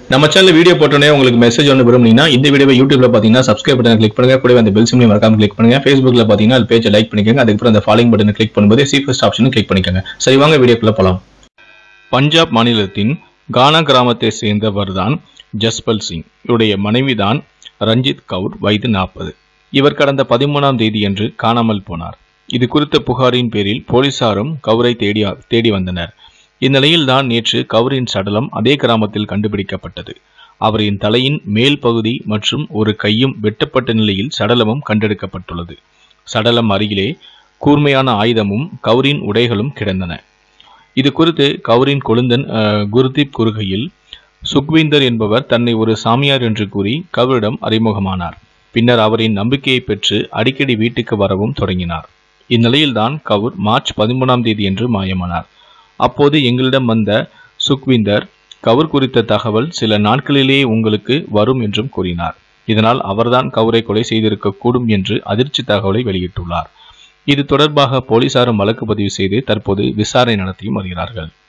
நம்ம channel video போட்டோன்னே உங்களுக்கு மெசேஜ் ஒன்று விரும்புனீங்கன்னா இந்த வீடியோவை யூடியூப்ல பார்த்தீங்கன்னா சப்ஸ்கிரைப் பட்டன் கிளிக் பண்ணுங்க கூடவே அந்த பெல் சிம்லையும் மறக்காம கிளிக் பண்ணுங்க ஃபேஸ்புக்ல பார்த்தீங்கன்னா அது பேஜை லைக் பண்ணிக்கோங்க அதுக்கப்புறம் அந்த ஃபாலோயிங் பட்டனை கிளிக் பண்ணும்போது சி ஃபர்ஸ்ட் ஆப்ஷனும் கிளிக் பண்ணிக்கோங்க சரி வாங்க வீடியோக்குள்ள போலாம் பஞ்சாப் மாநிலத்தின் கானா கிராமத்தை சேர்ந்தவர் தான் ஜஸ்பல் சிங் இவருடைய மனைவிதான் ரஞ்சித் கவுர் வயது நாற்பது இவர் கடந்த பதிமூணாம் தேதியன்று காணாமல் போனார் இது குறித்த புகாரின் பேரில் போலீசாரும் கவுரை தேடி தேடி வந்தனர் இந்நிலையில்தான் நேற்று கவுரின் சடலம் அதே கிராமத்தில் கண்டுபிடிக்கப்பட்டது அவரின் தலையின் மேல் பகுதி மற்றும் ஒரு கையும் வெட்டப்பட்ட நிலையில் சடலமும் கண்டெடுக்கப்பட்டுள்ளது சடலம் அருகிலே கூர்மையான ஆயுதமும் கவுரின் உடைகளும் கிடந்தன இது குறித்து கவுரின் கொழுந்தன் அஹ், குர்தீப் கூறுகையில் சுக்வீந்தர் என்பவர் தன்னை ஒரு சாமியார் என்று கூறி கவுரிடம் அறிமுகமானார் பின்னர் அவரின் நம்பிக்கையை பெற்று அடிக்கடி வீட்டுக்கு வரவும் தொடங்கினார் இந்நிலையில்தான் கவுர் மார்ச் பதிமூணாம் தேதியன்று மாயமானார் அப்போது எங்களிடம் வந்த சுக்விந்தர் கவுர் குறித்த தகவல் சில நாட்களிலேயே உங்களுக்கு வரும் என்றும் கூறினார் இதனால் அவர்தான் கவுரை கொலை செய்திருக்கக்கூடும் என்று அதிர்ச்சி தகவலை வெளியிட்டுள்ளார் இது தொடர்பாக போலீசாரும் வழக்கு பதிவு செய்து தற்போது விசாரணை நடத்தியும் வருகிறார்கள்